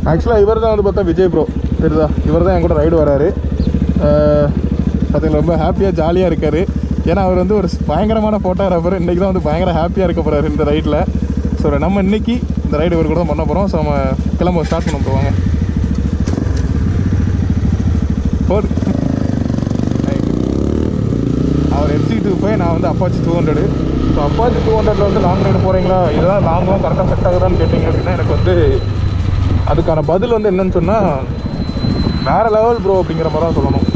ஆக்சுவலாக இவர் தான் வந்து பார்த்தா விஜய் ப்ரோ தெரியுதா இவர் தான் என் கூட ரைடு வராரு பார்த்தீங்கன்னா ரொம்ப ஹாப்பியாக ஜாலியாக இருக்கார் ஏன்னா அவர் வந்து ஒரு பயங்கரமான ஃபோட்டோகிராஃபர் இன்றைக்கி தான் வந்து பயங்கர ஹாப்பியாக இருக்க போகிறாரு இந்த ரைட்டில் ஸோ நம்ம இன்னைக்கு இந்த ரைடு இவர் கூட தான் பண்ண போகிறோம் ஸோ நம்ம கிளம்ப ஸ்டார்ட் பண்ண போவாங்க போடு அவர் எஃப்சி டூ ஃபைவ் நான் வந்து Apache two hundred so Apache two ஹண்ட்ரட்ல வந்து லாங் ரைடு போகிறீங்களா இதெல்லாம் லாங்லாம் கரெக்டாக செட் ஆகுதான்னு கேட்டிங்க அப்படின்னா எனக்கு வந்து அதுக்கான பதில் வந்து என்னன்னு சொன்னால் வேறு லெவல் ப்ரோ அப்படிங்கிற மாதிரி தான் சொல்லணும்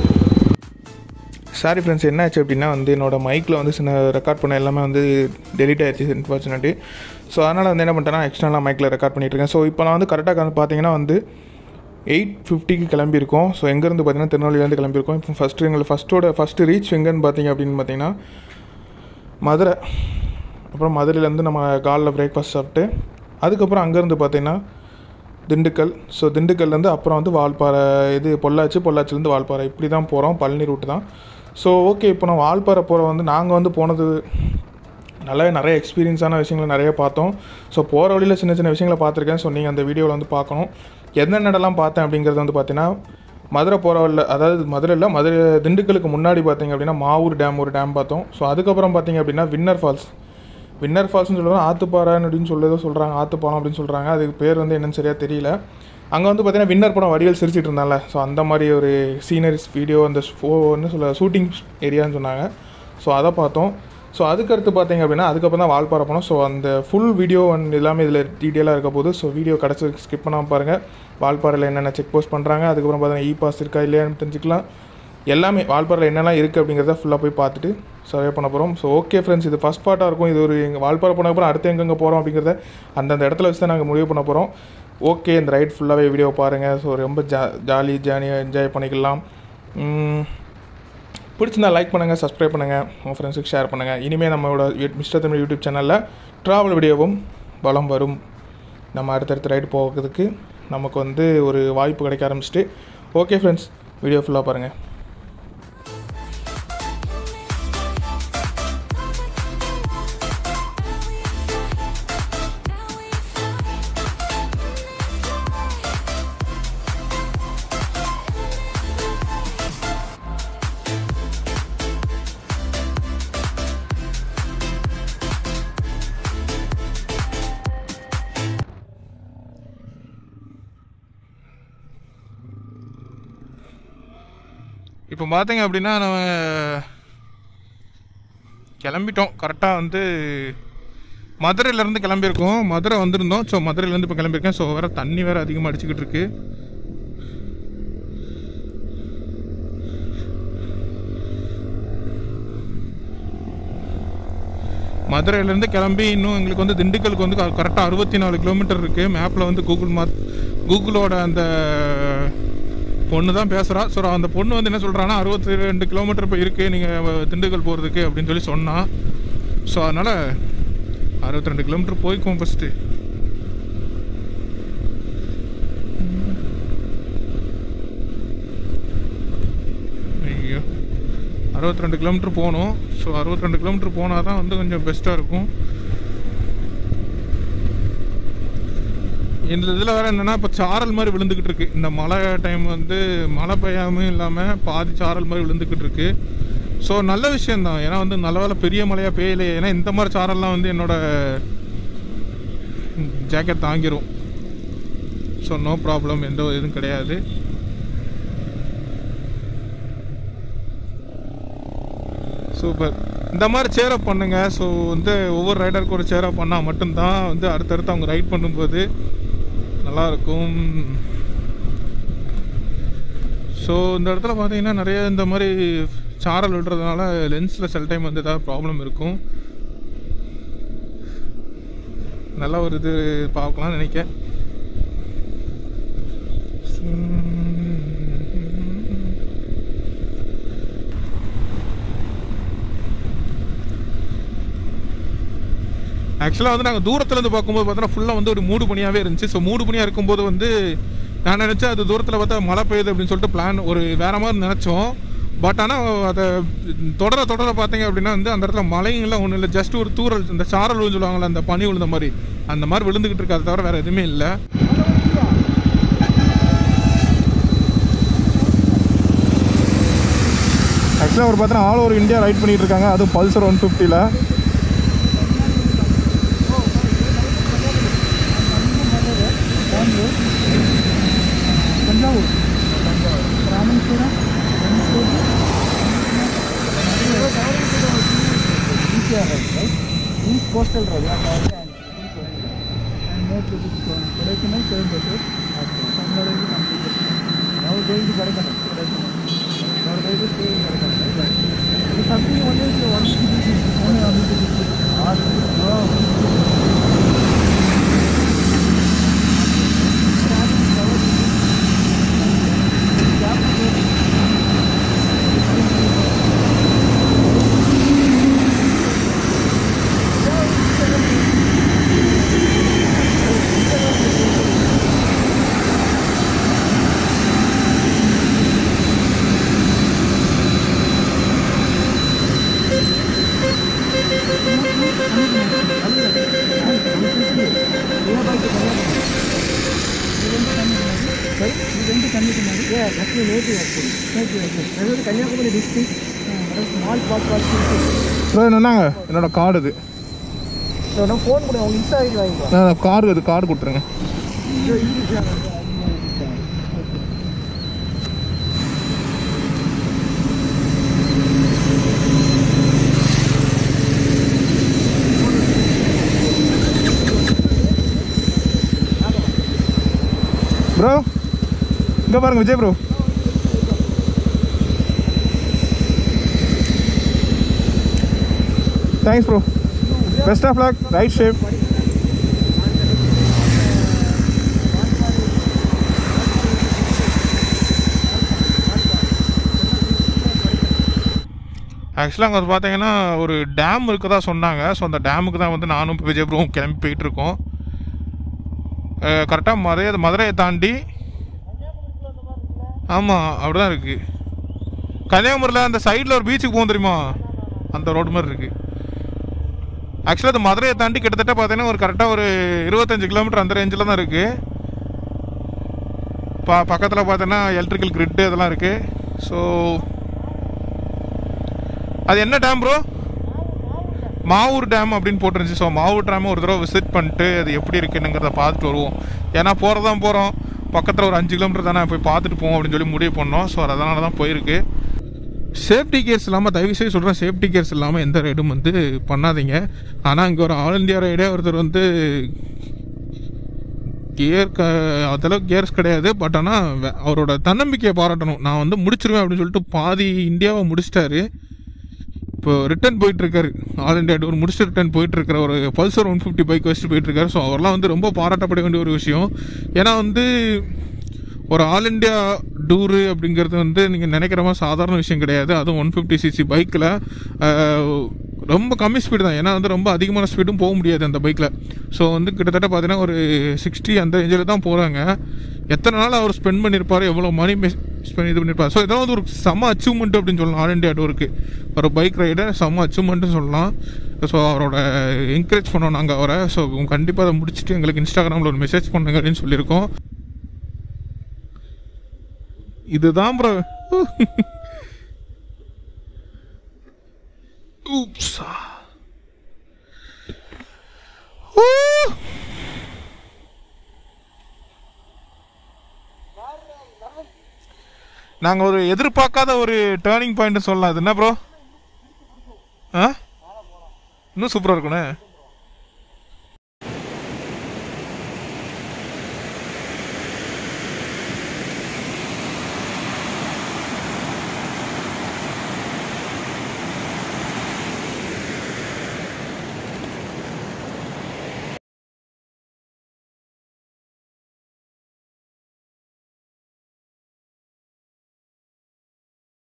சாரி ஃப்ரெண்ட்ஸ் என்னாச்சு அப்படின்னா வந்து என்னோட மைக்கில் வந்து சின்ன ரெக்கார்ட் பண்ண எல்லாமே வந்து டெலிட் ஆயிடுச்சு அன்ஃபார்ச்சுனேட்லி ஸோ அதனால் வந்து என்ன பண்ணிட்டேன்னா எக்ஸ்டர்னலாக மைக்கில் ரெக்கார்ட் பண்ணிட்டு இருக்கேன் ஸோ இப்போ நான் வந்து கரெக்டாக வந்து பார்த்தீங்கன்னா வந்து எயிட் ஃபிஃப்டிக்கு கிளம்பியிருக்கோம் ஸோ எங்கேருந்து பார்த்தீங்கன்னா திருநெல்வேலியிலேருந்து கிளம்பியிருக்கோம் இப்போ ஃபஸ்ட்டு எங்களை ஃபஸ்ட்டோட ஃபஸ்ட்டு ரீச் எங்கேன்னு பார்த்தீங்க அப்படின்னு பார்த்தீங்கன்னா மதுரை அப்புறம் மதுரையிலேருந்து நம்ம காலைல பிரேக்ஃபாஸ்ட் சாப்பிட்டு அதுக்கப்புறம் அங்கேருந்து பார்த்தீங்கன்னா திண்டுக்கல் ஸோ திண்டுக்கல்லேருந்து அப்புறம் வந்து வால்பாறை இது பொள்ளாச்சி பொள்ளாச்சிலேருந்து வால்பாறை இப்படி தான் போகிறோம் பழனி ரூட்டு தான் ஸோ ஓகே இப்போ நான் வால்பாறை போகிற வந்து நாங்கள் வந்து போனது நல்லாவே நிறைய எக்ஸ்பீரியன்ஸான விஷயங்களை நிறைய பார்த்தோம் ஸோ போகிற வழியில் சின்ன சின்ன விஷயங்களை பார்த்துருக்கேன் ஸோ நீங்கள் அந்த வீடியோவில் வந்து பார்க்கணும் எந்தெந்த இடம்லாம் பார்த்தேன் அப்படிங்கிறது வந்து பார்த்தீங்கன்னா மதுரை போகிற வழியில் அதாவது மதுரையில் மதுரை திண்டுக்கலுக்கு முன்னாடி பார்த்தீங்க அப்படின்னா மாவூர் டேம் ஒரு டேம் பார்த்தோம் ஸோ அதுக்கப்புறம் பார்த்தீங்க அப்படின்னா வின்னர் ஃபால்ஸ் வின்னர் ஃபால்ஸ்னு சொல்லுவாங்க ஆத்துப்பாறைன்னு அப்படின்னு சொல்லி ஏதோ சொல்கிறாங்க ஆத்துப்பாலம் அப்படின்னு சொல்கிறாங்க அதுக்கு பேர் வந்து என்னன்னு சரியாக தெரியல அங்கே வந்து பார்த்தீங்கன்னா வின்னர் படம் வடிவேல் சிரிச்சிட்டு இருந்தால ஸோ அந்த மாதிரி ஒரு சீனரிஸ் வீடியோ அந்த ஃபோன்னு சொல்ல ஷூட்டிங் ஏரியான்னு சொன்னாங்க ஸோ அதை பார்த்தோம் ஸோ அதுக்கடுத்து பார்த்தீங்க அப்படின்னா அதுக்கப்புறம் தான் வால்பாறை போனோம் ஸோ அந்த ஃபுல் வீடியோ அண்ட் எல்லாமே இதில் டீட்டெயிலாக இருக்க போது ஸோ வீடியோ கிடச்சி ஸ்கிப் பண்ணாமல் பாருங்கள் வால்பாறையில் என்னென்ன செக் போஸ்ட் பண்ணுறாங்க அதுக்கப்புறம் பார்த்தீங்கன்னா இ பாஸ் இருக்கா இல்லையான்னு தெரிஞ்சுக்கலாம் எல்லாமே வால்பாறையில் என்னெல்லாம் இருக்குது அப்படிங்கிறத ஃபுல்லாக போய் பார்த்துட்டு சர்வே பண்ண போகிறோம் ஸோ ஓகே ஃப்ரெண்ட்ஸ் இது ஃபஸ்ட் பார்ட்டாக இருக்கும் இது ஒரு எங்கள் வால்பாறை போன அப்புறம் அடுத்து எங்கெங்கே போகிறோம் அப்படிங்கிறத அந்தந்த இடத்துல வச்சு தான் நாங்கள் முடிவு பண்ண போகிறோம் ஓகே இந்த ரைட் ஃபுல்லாகவே வீடியோ பாருங்கள் ஸோ ரொம்ப ஜா ஜாலி ஜாலியாக என்ஜாய் பண்ணிக்கலாம் உம், பிடிச்சிருந்தா லைக் பண்ணுங்கள் சப்ஸ்கிரைப் பண்ணுங்கள் உங்கள் ஃப்ரெண்ட்ஸுக்கு ஷேர் பண்ணுங்கள் இனிமேல் நம்மளோட மிஸ்டர் தமிழ் யூடியூப் சேனலில் ட்ராவல் வீடியோவும் வளம் வரும் நம்ம அடுத்தடுத்த ரைடு போகிறதுக்கு நமக்கு வந்து ஒரு வாய்ப்பு கிடைக்க ஆரம்பிச்சிட்டு ஓகே ஃப்ரெண்ட்ஸ் வீடியோ ஃபுல்லாக பாருங்கள் இப்போ பார்த்தீங்க அப்படின்னா நம்ம கிளம்பிட்டோம் கரெக்டாக வந்து மதுரையிலேருந்து கிளம்பியிருக்கோம் மதுரை வந்திருந்தோம் ஸோ மதுரையிலேருந்து இப்போ கிளம்பியிருக்கேன் ஸோ வேறு தண்ணி வேறு அதிகமாக அடிச்சுக்கிட்டு இருக்கு மதுரையிலேருந்து கிளம்பி இன்னும் எங்களுக்கு வந்து திண்டுக்கலுக்கு வந்து கரெக்டாக அறுபத்தி நாலு கிலோமீட்டர் இருக்குது மேப்பில் வந்து கூகுள் மேப் கூகுளோட அந்த பொண்ணு தான் பேசுகிறா ஸோ அந்த பொண்ணு வந்து என்ன சொல்கிறான்னா அறுபத்தி ரெண்டு கிலோமீட்டர் இப்போ இருக்குது நீங்கள் திண்டுக்கல் போகிறதுக்கு அப்படின்னு சொல்லி சொன்னா ஸோ அதனால் அறுபத்தி ரெண்டு கிலோமீட்டர் போய்க்குவோம் ஃபஸ்ட்டு ஐயோ அறுபத்தி ரெண்டு கிலோமீட்டர் போகணும் ஸோ அறுபத்தி ரெண்டு கிலோமீட்டர் போனால் தான் வந்து கொஞ்சம் பெஸ்ட்டாக இருக்கும் இந்த இதில் வேறு என்னென்னா இப்போ சாரல் மாதிரி விழுந்துக்கிட்டு இருக்கு இந்த மழை டைம் வந்து மழை பெய்யாமல் இல்லாமல் பாதி சாரல் மாதிரி விழுந்துக்கிட்டு இருக்கு ஸோ நல்ல விஷயந்தான் ஏன்னா வந்து நல்ல வேளை பெரிய மழையாக பெய்யலையே ஏன்னா இந்த மாதிரி சாரல்லாம் வந்து என்னோட ஜாக்கெட் தாங்கிரும் ஸோ நோ ப்ராப்ளம் எந்த ஒரு இதுவும் கிடையாது சூப்பர் இந்த மாதிரி சேரப் பண்ணுங்க ஸோ வந்து ஒவ்வொரு ரைடருக்கு ஒரு சேரப் பண்ணால் மட்டும்தான் வந்து அடுத்தடுத்து அவங்க ரைட் பண்ணும்போது நல்லா இருக்கும் ஸோ இந்த இடத்துல பார்த்தீங்கன்னா நிறைய இந்த மாதிரி சாரல் விடுறதுனால லென்ஸில் சில டைம் வந்து ஏதாவது ப்ராப்ளம் இருக்கும் நல்ல ஒரு இது பார்க்கலாம்னு நினைக்கிறேன் ஆக்சுவலாக வந்து நாங்கள் தூரத்துலேருந்து பார்க்கும்போது பார்த்தோன்னா ஃபுல்லாக வந்து ஒரு மூடு பனியாகவே இருந்துச்சு ஸோ மூடு பனியாக இருக்கும்போது வந்து நான் நினச்சேன் அது தூரத்தில் பார்த்தா மழை பெய்யுது அப்படின்னு சொல்லிட்டு பிளான் ஒரு வேற மாதிரி நினச்சோம் பட் ஆனால் அதை தொடர தொடர பார்த்தீங்க அப்படின்னா வந்து அந்த இடத்துல மழைங்கெல்லாம் ஒன்றும் இல்லை ஜஸ்ட் ஒரு தூரல் இந்த சாரல் விழுந்து சொல்லுவாங்கள்ல அந்த பனி விழுந்த மாதிரி அந்த மாதிரி விழுந்துக்கிட்டு இருக்கு அதை தவிர வேறு எதுவுமே இல்லை ஆக்சுவலாக ஒரு பார்த்தீங்கன்னா ஆல் ஓவர் இந்தியா ரைட் பண்ணிட்டு இருக்காங்க அதுவும் பல்சர் ஒன் ஃபிஃப்டியில் தஞ்சாவூர் ராமேஸ்வரம் ஈஸியாக right east coastal road and more to this one. Kodaikanal, Coimbatore. Somewhere is completed. Now going to Kodaikanal. Kodaikanal. Now going to stay in Kodaikanal. Right. The something only is one only on the Kanyakumari Kanyakumari district small part part bro என்னங்க என்னோட card இது நான் phone பண்ணி அவங்க Insta ID வாங்கிக்கோ நான் card இது card கொடுத்துருங்க ப்ரோ இங்கே பாருங்க Vijay bro thanks bro best of luck right shape ஆக்சுவலாக அங்கே வந்து பார்த்தீங்கன்னா ஒரு டேம் இருக்கதா சொன்னாங்க ஸோ அந்த டேமுக்கு தான் வந்து நானும் இப்போ விஜய் ப்ரோவும் கிளம்பி போயிட்டுருக்கோம் கரெக்டாக மதுரை மதுரையை தாண்டி ஆமாம் அப்படிதான் இருக்குது கன்னியாகுமரியில் அந்த சைடில் ஒரு பீச்சுக்கு போகும் தெரியுமா அந்த ரோடு மாதிரி இருக்குது ஆக்சுவலாக அது மதுரையை தாண்டி கிட்டத்தட்ட பார்த்தீங்கன்னா ஒரு கரெக்டாக ஒரு இருபத்தஞ்சு கிலோமீட்டர் அந்த ரேஞ்சில் தான் இருக்குது பா பக்கத்தில் பார்த்தீங்கன்னா எலக்ட்ரிக்கல் கிரிட்டு இதெல்லாம் இருக்குது ஸோ அது என்ன டேம் ப்ரோ மாவூர் டேம் அப்படின்னு போட்டுருந்துச்சு ஸோ மாவூர் டேம் ஒரு தடவை விசிட் பண்ணிட்டு அது எப்படி இருக்குன்னுங்கிறத பார்த்துட்டு வருவோம் ஏன்னா போகிறதான் போகிறோம் பக்கத்தில் ஒரு அஞ்சு கிலோமீட்டர் தானே போய் பார்த்துட்டு போவோம் அப்படின்னு சொல்லி முடிவு பண்ணோம் ஸோ அதனால தான் போயிருக்கு சேஃப்டி கேர்ஸ் இல்லாமல் தயவு செய்து சொல்கிறேன் சேஃப்டி கேர்ஸ் இல்லாமல் எந்த ரைடும் வந்து பண்ணாதீங்க ஆனால் இங்கே ஒரு ஆல் இந்தியா ரைடே ஒருத்தர் வந்து கியர் க அதளவுக்கு கியர்ஸ் கிடையாது பட் ஆனால் அவரோட தன்னம்பிக்கையை பாராட்டணும் நான் வந்து முடிச்சிருவேன் அப்படின்னு சொல்லிட்டு பாதி இந்தியாவை முடிச்சிட்டாரு இப்போ ரிட்டர்ன் போயிட்டு இருக்காரு ஆல் இண்டியா டூர் முடிச்சுட்டு ரிட்டர்ன் போயிட்டு இருக்கிற ஒரு பல்சர் ஒன் ஃபிஃப்டி பைக் வச்சுட்டு போயிட்டு இருக்காரு ஸோ அவர்லாம் வந்து ரொம்ப பாராட்டப்பட வேண்டிய ஒரு விஷயம் ஏன்னா வந்து ஒரு ஆல் இண்டியா டூரு அப்படிங்கிறது வந்து நீங்கள் நினைக்கிற மாதிரி சாதாரண விஷயம் கிடையாது அதுவும் ஒன் ஃபிஃப்டி சிசி பைக்கில் ரொம்ப கம்மி ஸ்பீடு தான் ஏன்னா வந்து ரொம்ப அதிகமான ஸ்பீடும் போக முடியாது அந்த பைக்கில் ஸோ வந்து கிட்டத்தட்ட பார்த்தீங்கன்னா ஒரு சிக்ஸ்டி அந்த ரேஞ்சில் தான் போகிறாங்க எத்தனை நாள் அவர் ஸ்பெண்ட் பண்ணியிருப்பார் எவ்வளோ மணி ஸ்பெண்ட் இது பண்ணியிருப்பார் ஸோ இதெல்லாம் வந்து ஒரு செம்ம அச்சீவ்மெண்ட் அப்படின்னு சொல்லலாம் ஆல் இண்டியா டூருக்கு ஒரு பைக் ரைடர் செம்ம அச்சீவ்மெண்ட்னு சொல்லலாம் ஸோ அவரோட என்கரேஜ் பண்ணோம் நாங்கள் அவரை ஸோ கண்டிப்பாக அதை முடிச்சுட்டு எங்களுக்கு இன்ஸ்டாகிராமில் ஒரு மெசேஜ் பண்ணுங்க அப்படின்னு சொல்லியிருக்கோம் இதுதான் ப்ரோ Oops. Woo! நாங்கள் ஒரு எதிர்பார்க்காத ஒரு டேர்னிங் பாயிண்ட் சொல்லலாம் அது என்ன ப்ரோ ஆ இன்னும் சூப்பராக இருக்குண்ணே